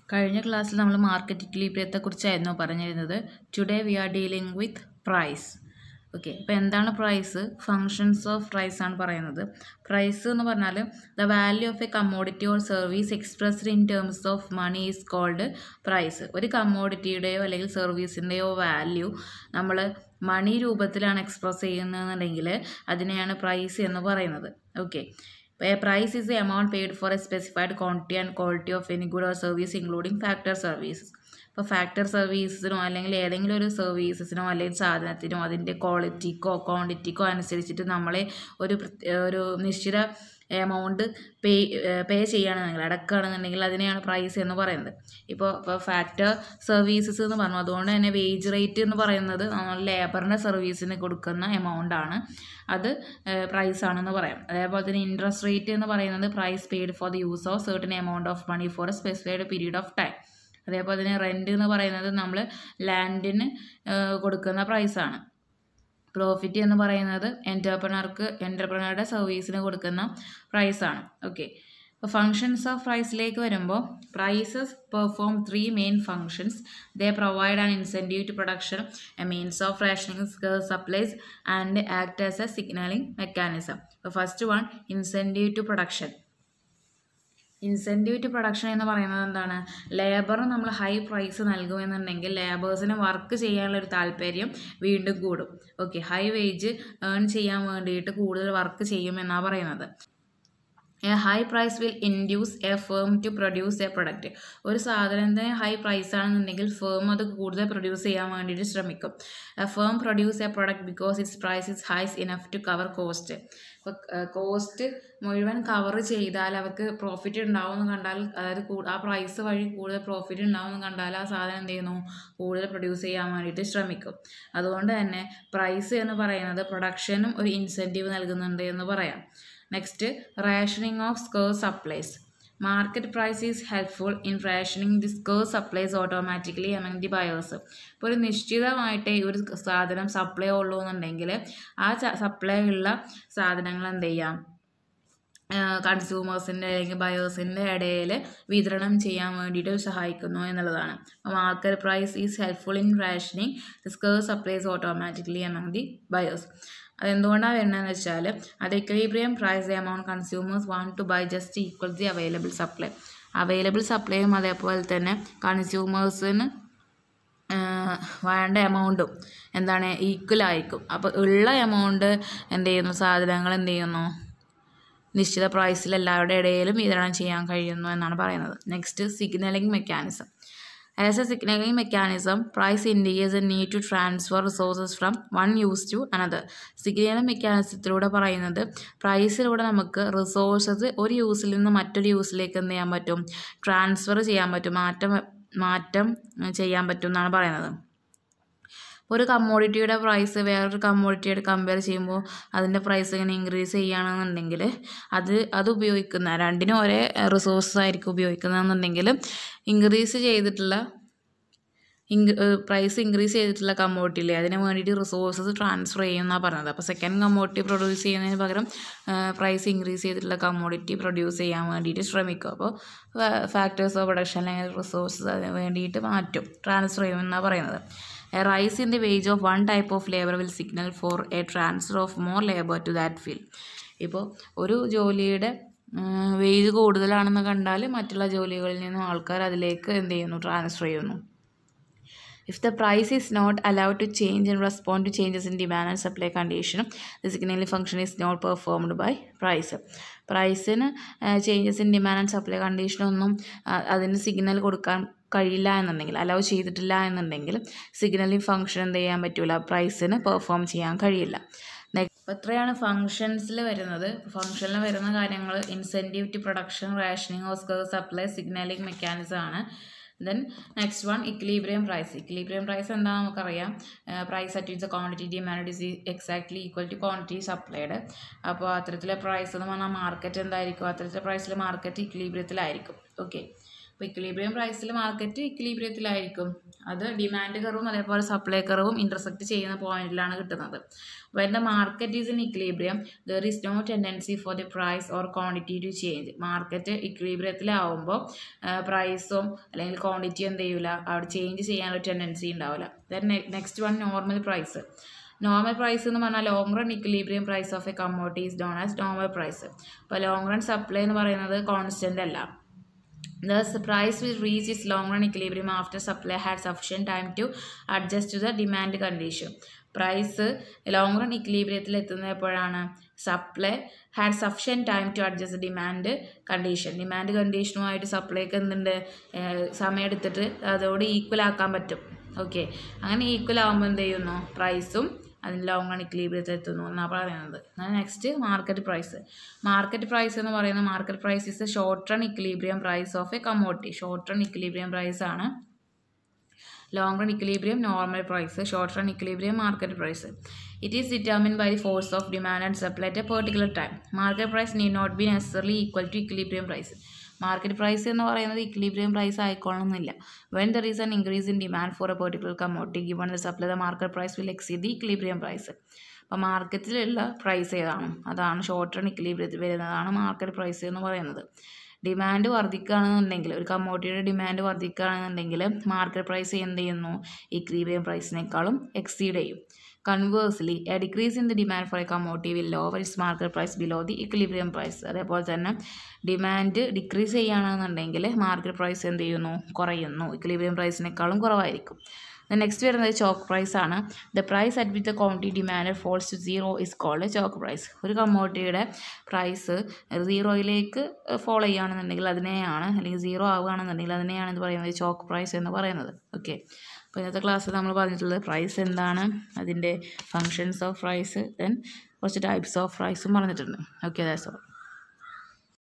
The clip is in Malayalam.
കഴിഞ്ഞ ക്ലാസ്സിൽ നമ്മൾ മാർക്കറ്റ് ഇക്വിലിബ്രിയത്തെക്കുറിച്ചായിരുന്നു പറഞ്ഞിരുന്നത് today we are dealing with price okay അപ്പോൾ എന്താണ് പ്രൈസ് ഫങ്ഷൻസ് ഓഫ് പ്രൈസ് ആണ് പറയുന്നത് പ്രൈസ് എന്ന് പറഞ്ഞാൽ the value of a commodity or service expressed in terms of money is called price ഒരു കമ്മോഡിറ്റിയുടെയോ അല്ലെങ്കിൽ സർവീസിൻ്റെയോ വാല്യൂ നമ്മൾ മണി രൂപത്തിലാണ് എക്സ്പ്രസ് ചെയ്യുന്നതെന്നുണ്ടെങ്കിൽ അതിനെയാണ് പ്രൈസ് എന്ന് പറയുന്നത് okay A price is the amount paid for a specified quantity and quality of any good or service including factor services. ഇപ്പോൾ ഫാക്ടർ സർവീസസിനോ അല്ലെങ്കിൽ ഏതെങ്കിലും ഒരു സർവീസസിനോ അല്ലെങ്കിൽ സാധനത്തിനോ അതിൻ്റെ ക്വാളിറ്റിക്കോ ക്വാണ്ടിറ്റിക്കോ അനുസരിച്ചിട്ട് നമ്മളെ ഒരു പ്രത്യ- ഒരു നിശ്ചിത എമൗണ്ട് പേ പേ ചെയ്യുകയാണെന്നുണ്ടെങ്കിൽ അടക്കുകയാണെന്നുണ്ടെങ്കിൽ അതിനെയാണ് പ്രൈസ് എന്ന് പറയുന്നത് ഇപ്പോൾ ഇപ്പോൾ ഫാക്ടർ സർവീസസ് എന്ന് പറഞ്ഞു അതുകൊണ്ട് തന്നെ വേജ് റേറ്റ് എന്ന് പറയുന്നത് നമ്മൾ ലേബറിൻ്റെ സർവീസിന് കൊടുക്കുന്ന എമൗണ്ട് ആണ് അത് പ്രൈസ് ആണെന്ന് പറയാം അതേപോലെ തന്നെ ഇൻട്രസ്റ്റ് റേറ്റ് എന്ന് പറയുന്നത് price paid for the use of certain amount of money for a specified period of time അതേപോലെ തന്നെ റെൻറ്റ് എന്ന് പറയുന്നത് നമ്മൾ ലാൻഡിന് കൊടുക്കുന്ന പ്രൈസാണ് പ്രോഫിറ്റ് എന്ന് പറയുന്നത് എൻ്റർപ്രണർക്ക് എൻ്റർപ്രണറുടെ സർവീസിന് കൊടുക്കുന്ന പ്രൈസാണ് ഓക്കെ അപ്പോൾ ഫങ്ഷൻസ് ഓഫ് പ്രൈസിലേക്ക് വരുമ്പോൾ prices perform three main functions they provide an incentive to production a means of rationing supplies and act as a signalling mechanism അപ്പോൾ first one incentive to production incentive to production എന്ന് പറയുന്നത് എന്താണ് ലേബറിന് നമ്മൾ ഹൈ പ്രൈസ് നൽകുമെന്നുണ്ടെങ്കിൽ ലേബേഴ്സിന് വർക്ക് ചെയ്യാനുള്ള ഒരു താല്പര്യം വീണ്ടും കൂടും ഓക്കെ ഹൈ വേജ് ഏൺ ചെയ്യാൻ വേണ്ടിയിട്ട് കൂടുതൽ വർക്ക് ചെയ്യുമെന്നാണ് പറയുന്നത് a high price will induce a firm to produce a product ഒരു സാധനത്തിന് ഹൈ പ്രൈസ് ആണെന്നുണ്ടെങ്കിൽ ഫേം അത് കൂടുതൽ പ്രൊഡ്യൂസ് ചെയ്യാൻ വേണ്ടിയിട്ട് ശ്രമിക്കും a firm produce a product because its price is high enough to cover cost ഇപ്പോൾ കോസ്റ്റ് മുഴുവൻ കവർ ചെയ്താൽ അവർക്ക് പ്രോഫിറ്റ് ഉണ്ടാവുമെന്ന് കണ്ടാൽ അതായത് കൂ- ആ പ്രൈസ് വഴി കൂടുതൽ പ്രോഫിറ്റ് ഉണ്ടാവുമെന്ന് കണ്ടാൽ ആ സാധനം എന്ത് ചെയ്യുന്നു കൂടുതൽ പ്രൊഡ്യൂസ് ചെയ്യാൻ വേണ്ടിയിട്ട് ശ്രമിക്കും അതുകൊണ്ട് തന്നെ പ്രൈസ് എന്ന് പറയുന്നത് പ്രൊഡക്ഷനും ഒരു ഇൻസെൻറ്റീവ് നൽകുന്നുണ്ട് എന്ന് പറയാം next rationing of scarce supplies market price is helpful in rationing the scarce supplies automatically among the buyers ഇപ്പോൾ ഒരു നിശ്ചിതമായിട്ടേ ഒരു സാധനം സപ്ലൈ ഉള്ളൂ എന്നുണ്ടെങ്കിൽ ആ സപ്ലൈ ഉള്ള സാധനങ്ങൾ എന്ത് ചെയ്യാം കൺസ്യൂമേഴ്സിൻ്റെ അല്ലെങ്കിൽ ബയേഴ്സിൻ്റെ ഇടയിൽ വിതരണം ചെയ്യാൻ വേണ്ടിയിട്ട് സഹായിക്കുന്നു എന്നുള്ളതാണ് market price is helpful in rationing the scarce supplies automatically among the buyers അതെന്തുകൊണ്ടാണ് വരുന്നതെന്ന് വെച്ചാൽ അത് equilibrium price the amount consumers want to buy just equal the available supply available സപ്ലൈയും അതേപോലെ തന്നെ കൺസ്യൂമേഴ്സിന് വേണ്ട എമൗണ്ടും എന്താണ് ഈക്വൽ ആയിരിക്കും അപ്പോൾ ഉള്ള എമൗണ്ട് എന്ത് ചെയ്യുന്നു സാധനങ്ങൾ എന്ത് ചെയ്യുന്നു നിശ്ചിത പ്രൈസിൽ എല്ലാവരുടെ ഇടയിലും വിതരണം ചെയ്യാൻ കഴിയുന്നു എന്നാണ് പറയുന്നത് next signalling mechanism as a signalling mechanism price indicates a need to transfer resources from one use to another signalling മെക്കാനിസത്തിലൂടെ പറയുന്നത് പ്രൈസിലൂടെ നമുക്ക് റിസോഴ്സസ് ഒരു യൂസിൽ നിന്ന് മറ്റൊരു യൂസിലേക്ക് എന്ത് ചെയ്യാൻ പറ്റും ട്രാൻസ്ഫർ ചെയ്യാൻ പറ്റും മാറ്റം മാറ്റം ചെയ്യാൻ പറ്റും എന്നാണ് പറയുന്നത് ഒരു കമ്മോഡിറ്റിയുടെ പ്രൈസ് വേറൊരു കമ്മോഡിറ്റിയായിട്ട് കമ്പയർ ചെയ്യുമ്പോൾ അതിൻ്റെ പ്രൈസ് ഇങ്ങനെ ഇൻക്രീസ് ചെയ്യുകയാണെന്നുണ്ടെങ്കിൽ അത് അത് ഉപയോഗിക്കുന്ന രണ്ടിനും ഒരേ റിസോഴ്സ് ആയിരിക്കും ഉപയോഗിക്കുന്നതെന്നുണ്ടെങ്കിൽ ഇൻക്രീസ് ചെയ്തിട്ടുള്ള ഇൻക്രീ പ്രൈസ് ഇൻക്രീസ് ചെയ്തിട്ടുള്ള കമ്മോഡിറ്റിയില്ലേ അതിന് വേണ്ടിയിട്ട് റിസോഴ്സസ് ട്രാൻസ്ഫർ ചെയ്യുമെന്നാണ് പറഞ്ഞത് അപ്പോൾ സെക്കൻഡ് കമ്മോഡിറ്റി പ്രൊഡ്യൂസ് ചെയ്യുന്നതിന് പകരം പ്രൈസ് ഇൻക്രീസ് ചെയ്തിട്ടുള്ള കമ്മോഡിറ്റി പ്രൊഡ്യൂസ് ചെയ്യാൻ വേണ്ടിയിട്ട് ശ്രമിക്കും അപ്പോൾ ഫാക്ടേഴ്സ് ഓഫ് പ്രൊഡക്ഷൻ അല്ലെങ്കിൽ റിസോഴ്സസ് അതിന് വേണ്ടിയിട്ട് മാറ്റും ട്രാൻസ്ഫർ ചെയ്യുമെന്നാണ് പറയുന്നത് a rise in the wage of one type of labour will signal for a transfer of more labour to that field ഇപ്പോൾ ഒരു ജോലിയുടെ വേജ് കൂടുതലാണെന്ന് കണ്ടാൽ മറ്റുള്ള ജോലികളിൽ നിന്നും ആൾക്കാർ അതിലേക്ക് എന്ത് ചെയ്യുന്നു ട്രാൻസ്ഫർ ചെയ്യുന്നു If the price is not allowed to change and respond to changes in demand and supply condition, the signaling function is not performed by price. പ്രൈസിന് changes in demand and supply condition ഒന്നും അ- അതിന് സിഗ്നൽ കൊടുക്കാൻ കഴിയില്ല എന്നുണ്ടെങ്കിൽ അലൗ ചെയ്തിട്ടില്ല എന്നുണ്ടെങ്കിൽ സിഗ്നലിംഗ് ഫംഗ്ഷൻ എന്ത് ചെയ്യാൻ പറ്റില്ല പ്രൈസിന് പെർഫോം ചെയ്യാൻ കഴിയില്ല അപ്പോൾ ഇത്രയാണ് ഫങ്ഷൻസിൽ വരുന്നത് ഫങ്ഷനിൽ വരുന്ന കാര്യങ്ങൾ incentive to production rationing of scarce supply signalling mechanism ആണ് then next one equilibrium price equilibrium price എന്താണെന്ന് നമുക്കറിയാം price at is quantity demand is exactly equal to quantity supplied അപ്പോൾ അത്തരത്തിലെ പ്രൈസ് എന്ന് പറഞ്ഞാൽ മാർക്കറ്റ് എന്തായിരിക്കും അത്തരത്തിലെ പ്രൈസിൽ മാർക്കറ്റ് ഇക്ലീബ്രിയത്തിലായിരിക്കും ഓക്കെ അപ്പോൾ ഇക്വിലിബ്രിയം പ്രൈസിൽ മാർക്കറ്റ് ഇക്വിലിബ്രിയത്തിലായിരിക്കും അത് ഡിമാൻഡ് കർവും അതേപോലെ സപ്ലൈ കർവും ഇൻ്റർസെക്റ്റ് ചെയ്യുന്ന പോയിന്റിലാണ് കിട്ടുന്നത് when the market is in equilibrium there is no tendency for the price or quantity to change market ഇക്വിലിബ്രിയത്തിലാവുമ്പോൾ പ്രൈസും അല്ലെങ്കിൽ ക്വാണ്ടിറ്റി എന്ത് ചെയ്യില്ല അവിടെ ചേഞ്ച് ചെയ്യാനൊരു ടെൻഡൻസി ഉണ്ടാവില്ല then next one normal price normal price എന്ന് പറഞ്ഞാൽ long run equilibrium price of a commodity is done as normal price അപ്പോൾ ലോങ് റൺ സപ്ലൈ എന്ന് പറയുന്നത് കോൺസ്റ്റൻ്റ് അല്ല Thus, the price will reach its long run equilibrium after supply had sufficient time to adjust to the demand condition. Price long run ഇക്വിലിബ്രിയത്തിൽ എത്തുന്നത് എപ്പോഴാണ് supply had sufficient time to adjust demand condition demand കണ്ടീഷനുമായിട്ട് സപ്ലൈക്ക് എന്തുണ്ട് ഏഹ് സമയം എടുത്തിട്ട് അതോട് ഈക്വൽ ആക്കാൻ പറ്റും ഓക്കെ അങ്ങനെ ഈക്വൽ ആകുമ്പോൾ എന്ത് ചെയ്യുന്നു പ്രൈസും അതിന് ലോങ് റൺ ഇക്വിലിബ്രിയത്തിൽ എത്തുന്നു എന്നാണ് പറയുന്നത് next market price market price എന്ന് പറയുന്നത് market price is short run equilibrium price of a commodity short run equilibrium price ആണ് long run equilibrium normal price short run equilibrium market price it is determine by the force of demand and supply at a particular time market price need not be necessary equal to equilibrium price market price എന്ന് പറയുന്നത് ഇക്വിലിബ്രിയം പ്രൈസ് ആയിക്കൊള്ളണമെന്നില്ല when there is N increase in demand for a particular commodity given the supply the market price will exceed the equilibrium price അപ്പോൾ മാർക്കറ്റിലുള്ള പ്രൈസ് ഏതാണ് അതാണ് ഷോർട്ട് റൺ ഇക്വിലിബ്രിയത്തിൽ വരുന്നതാണ് മാർക്കറ്റ് പ്രൈസ് എന്ന് പറയുന്നത് ഡിമാൻഡ് വർദ്ധിക്കുകയാണെന്നുണ്ടെങ്കിൽ ഒരു കമ്മോഡിറ്റിയുടെ ഡിമാൻഡ് വർദ്ധിക്കുകയാണെന്നുണ്ടെങ്കിൽ മാർക്കറ്റ് പ്രൈസ് എന്ത് ചെയ്യുന്നു ഇക്വിലിബ്രിയം പ്രൈസിനേക്കാളും എക്സീഡ് ചെയ്യും conversely a decrease in the demand for a commodity will lower is market price below the equilibrium price അതേപോലെ തന്നെ ഡിമാൻഡ് ഡിക്രീസ് ചെയ്യുകയാണെന്നുണ്ടെങ്കിൽ മാർക്കറ്റ് പ്രൈസ് എന്ത് ചെയ്യുന്നു കുറയുന്നു ഇക്വിലിബ്രിയം പ്രൈസിനേക്കാളും കുറവായിരിക്കും നെക്സ്റ്റ് വരുന്നത് ചോക്ക് പ്രൈസ് ആണ് the price at with the quantity demand falls to zero is called choke price ഒരു കമ്മോഡിറ്റിയുടെ പ്രൈസ് സീറോയിലേക്ക് ഫോളോ ചെയ്യുകയാണെന്നുണ്ടെങ്കിൽ അതിനെയാണ് അല്ലെങ്കിൽ സീറോ ആവുകയാണെന്നുണ്ടെങ്കിൽ അതിനെയാണ് എന്ത് പറയുന്നത് ചോക്ക് പ്രൈസ് എന്ന് പറയുന്നത് ഓക്കെ അപ്പോൾ ഇന്നത്തെ ക്ലാസ്സിൽ നമ്മൾ പറഞ്ഞിട്ടുള്ളത് പ്രൈസ് എന്താണ് അതിൻ്റെ ഫങ്ഷൻസ് ഓഫ് പ്രൈസ് ദെൻ കുറച്ച് ടൈപ്സ് ഓഫ് പ്രൈസും പറഞ്ഞിട്ടുണ്ട് ഓക്കെ ദാറ്റ്സ് ഓൾ